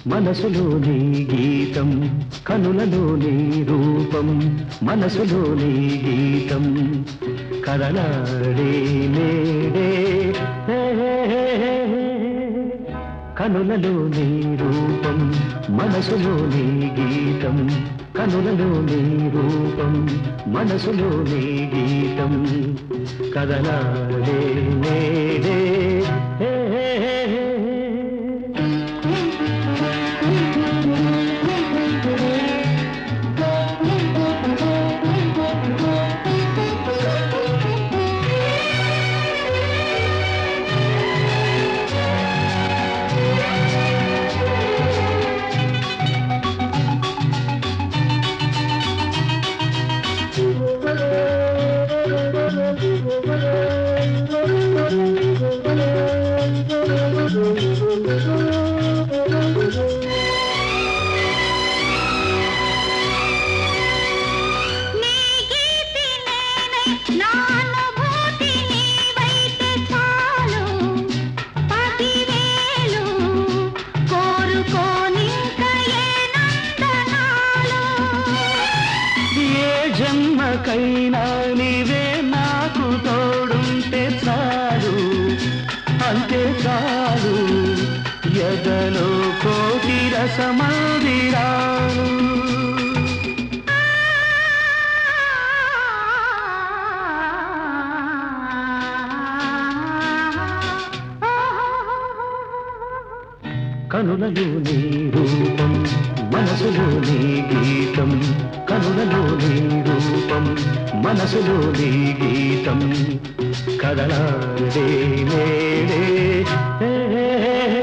మనసులో నీ గీతం కనులలో నీ రూపం మనసులో నీ గీతం కదలాడే నేడే హే, హే, హే, హే, హే. కనులలో నీ రూపం మనసులో నీ గీతం కనులలో నీ రూపం మనసులో నీ గీతం కదలాడే నేడే హే, హే, హే, హే. నీ గీతి నేనై నా అనుభూతి నీవైతే చాలు పదివేలు కోరుకోనింక ఏ నందనాలు ఏ జన్మకైనా నీవే నాకు తోడుంటే చాలు అంతే చాలు ఎదలో కోటి రసమందిరాలు కనులలో నీ రూపం మనసులో నీ గీతం కనులలో నీ రూపం మనసులో నీ గీతం కదలాడే నేడే హే, హే, హే, హే.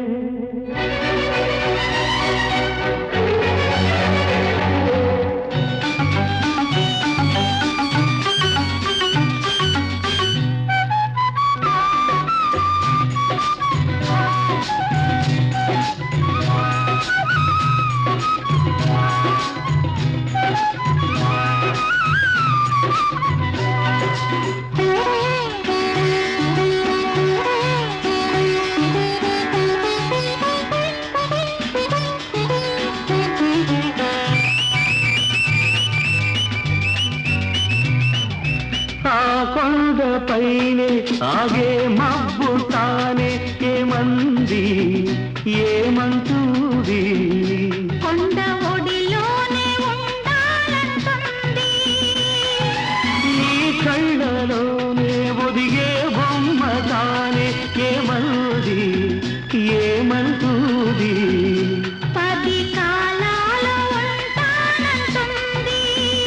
ఆ కొండపైనే ఆగే మబ్బు తానే ఏమంది ఏమంటుంది కొండ ఒడిలోనే ఉండాలంటుంది ఈ కళ్ళలోనే ఒదిగే బొమ్మ తానే ఏమంది ఏమంటుంది పది కాలాలు ఉంటానంటుంది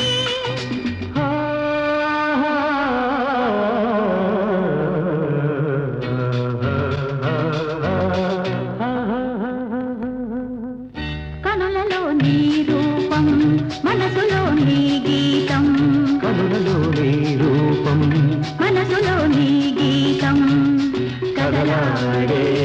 కనులలో నీ రూపం మనసులో నీ గీతం కనులలో నీ రూపం మనసులో నీ గీతం కదలాడే కదలాడే